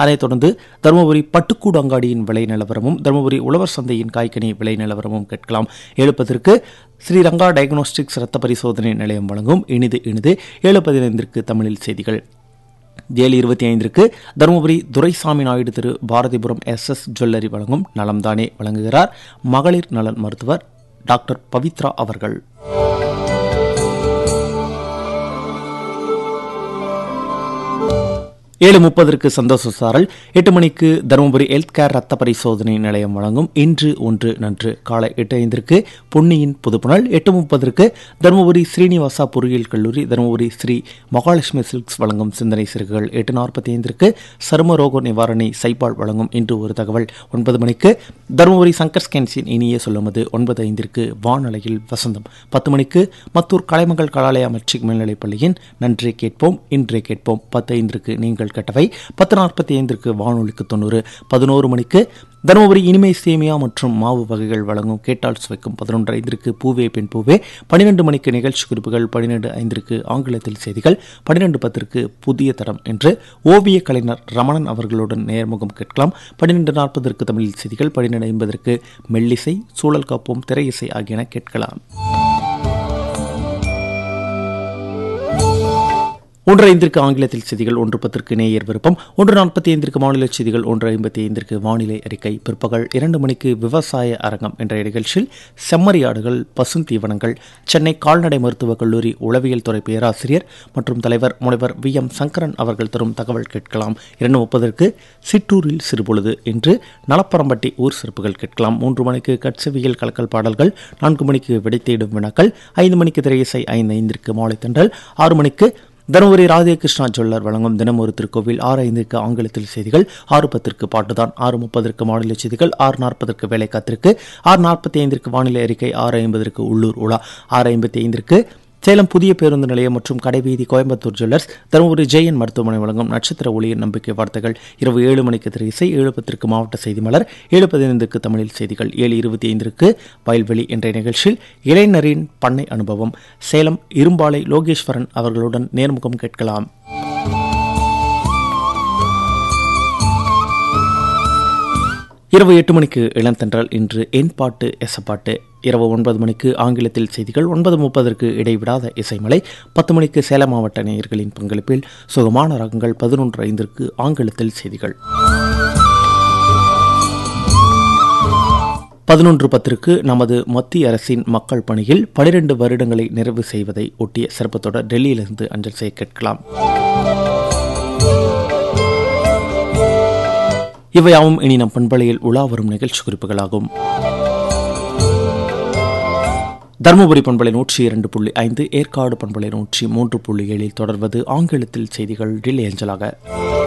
அதைத் தொடர்ந்து தருமபுரி பட்டுக்கூடு அங்காடியின் விலை நிலவரமும் தருமபுரி உழவர் சந்தையின் காய்கனி விலை நிலவரமும் கேட்கலாம் எழுப்பதற்கு ஸ்ரீரங்கா டயக்னோஸ்டிக்ஸ் ரத்த பரிசோதனை நிலையம் வழங்கும் இனிது இனிது ஏழு பதினைந்திற்கு தமிழில் செய்திகள் ஏழு இருபத்தி ஐந்திற்கு Dharmapuri Duraisamy Naidu Thiru Bharathipuram S S jewellery வழங்கும் நலம்தானே வழங்குகிறார் மகளிர் நலன் மருத்துவர் டாக்டர் பவித்ரா அவர்கள் ஏழு முப்பதற்கு சந்தோஷ சாரல் எட்டு மணிக்கு தருமபுரி ஹெல்த் கேர் ரத்த பரிசோதனை நிலையம் வழங்கும் இன்று ஒன்று நன்று காலை எட்டு ஐந்திற்கு பொன்னியின் புதுப்புணல் எட்டு முப்பதற்கு தருமபுரி ஸ்ரீனிவாசா பொறியியல் கல்லூரி தருமபுரி ஸ்ரீ மகாலட்சுமி சில்க்ஸ் வழங்கும் சிந்தனை சிறுகள் எட்டு நாற்பத்தி ஐந்திற்கு சரும ரோக நிவாரணி சைபால் வழங்கும் இன்று ஒரு தகவல் ஒன்பது மணிக்கு தருமபுரி சங்கர் ஸ்கேன்ஸின் இனிய சொல்லுமது ஒன்பது ஐந்திற்கு வானலையில் வசந்தம் பத்து மணிக்கு மத்தூர் கலைமகள் கலாலயா மெட்ரிக் மேல்நிலைப் பள்ளியின் நன்றி கேட்போம் இன்றே கேட்போம் பத்து ஐந்திற்கு நீங்கள் கேட்டவை பத்து நாற்பத்தி ஐந்திற்கு வானொலிக்கு தொண்ணூறு பதினோரு மணிக்கு தருமபுரி இனிமை சேமியா மற்றும் மாவு வகைகள் வழங்கும் கேட்டால் சுவைக்கும் பதினொன்று ஐந்திற்கு பூவே பெண் பூவே பன்னிரெண்டு மணிக்கு நிகழ்ச்சி குறிப்புகள் பன்னிரெண்டு ஐந்திற்கு ஆங்கிலத்தில் செய்திகள் பன்னிரெண்டு பத்திற்கு புதிய தடம் என்று ஓவிய கலைஞர் ரமணன் அவர்களுடன் நேர்முகம் கேட்கலாம் பன்னிரெண்டு நாற்பதற்கு தமிழில் செய்திகள் பன்னிரெண்டு ஐம்பதற்கு மெல்லிசை சூழல் காப்போம் திரையிசை ஆகியன கேட்கலாம் ஒன்று ஐந்திற்கு ஆங்கிலத்தில் செய்திகள் ஒன்று பத்திற்கு நேயர் விருப்பம் ஒன்று நாற்பத்தி ஐந்திற்கு மாநில செய்திகள் ஒன்று ஐம்பத்தி ஐந்திற்கு வானிலை அறிக்கை பிற்பகல் இரண்டு மணிக்கு விவசாய அரங்கம் என்ற நிகழ்ச்சியில் செம்மறியாடுகள் பசுந்தீவனங்கள் சென்னை கால்நடை மருத்துவக் கல்லூரி உளவியல் துறை பேராசிரியர் மற்றும் தலைவர் முனைவர் வி எம் சங்கரன் அவர்கள் தரும் தகவல் கேட்கலாம் இரண்டு முப்பதற்கு சிற்றூரில் சிறுபொழுது என்று நலப்பரம்பட்டி ஊர் சிறப்புகள் கேட்கலாம் மூன்று மணிக்கு கட்சவியல் கலக்கல் பாடல்கள் நான்கு மணிக்கு விடைத்தேடும் வினாக்கள் ஐந்து மணிக்கு திரையிசை ஐந்து ஐந்திற்கு மாலை தண்டல் ஆறு மணிக்கு தருமபுரி ராதேகிருஷ்ணா ஜுவல்லர் வழங்கும் தினம் ஒரு திருக்கோவில் ஆறு ஐந்திற்கு ஆங்கிலத்தில் செய்திகள் ஆறு பத்திற்கு பாட்டுதான் ஆறு முப்பதற்கு மாநில செய்திகள் ஆறு நாற்பதற்கு வேலை காத்திருக்கு ஆறு நாற்பத்தி ஐந்திற்கு வானிலை அறிக்கை ஆறு ஐம்பதற்கு உள்ளூர் உலா ஆறு ஐம்பத்தி ஐந்திற்கு சேலம் புதிய பேருந்து நிலையம் மற்றும் கடைவீதி கோயம்புத்தூர் ஜுவல்லர்ஸ் தருமபுரி ஜெயன் மருத்துவமனை வழங்கும் நட்சத்திர ஒளியின் நம்பிக்கை வார்த்தைகள் இரவு ஏழு மணிக்கு திரு இசை ஏழு பத்திற்கு மாவட்ட செய்தி மலர் ஏழு பதினைந்துக்கு தமிழில் செய்திகள் ஏழு இருபத்தி ஐந்திற்கு வயல்வெளி என்ற நிகழ்ச்சியில் இளைஞரின் பண்ணை அனுபவம் சேலம் இரும்பாலை லோகேஸ்வரன் அவர்களுடன் நேர்முகம் கேட்கலாம் இரவு எட்டு மணிக்கு இளந்தென்றல் இன்று என் பாட்டு எசப்பாட்டு இரவு ஒன்பது மணிக்கு ஆங்கிலத்தில் செய்திகள் ஒன்பது முப்பதற்கு இடைவிடாத இசைமலை பத்து மணிக்கு சேலம் மாவட்ட நேயர்களின் பங்களிப்பில் சுகமான ரகங்கள் பதினொன்று ஐந்திற்கு ஆங்கிலத்தில் செய்திகள் பதினொன்று பத்திற்கு நமது மத்திய அரசின் மக்கள் பணியில் பனிரெண்டு வருடங்களை நிறைவு செய்வதை ஒட்டிய சிறப்பு தொடர் டெல்லியிலிருந்து அஞ்சல் செய்ய கேட்கலாம் இவையாவும் இனி நம் பண்பலையில் உலா வரும் நிகழ்ச்சி குறிப்புகளாகும் தருமபுரி பண்பலை நூற்றி இரண்டு புள்ளி ஐந்து ஏற்காடு பண்பலை நூற்றி மூன்று புள்ளி ஏழில் தொடர்வது ஆங்கிலத்தில் செய்திகள் டில்லி அஞ்சலாக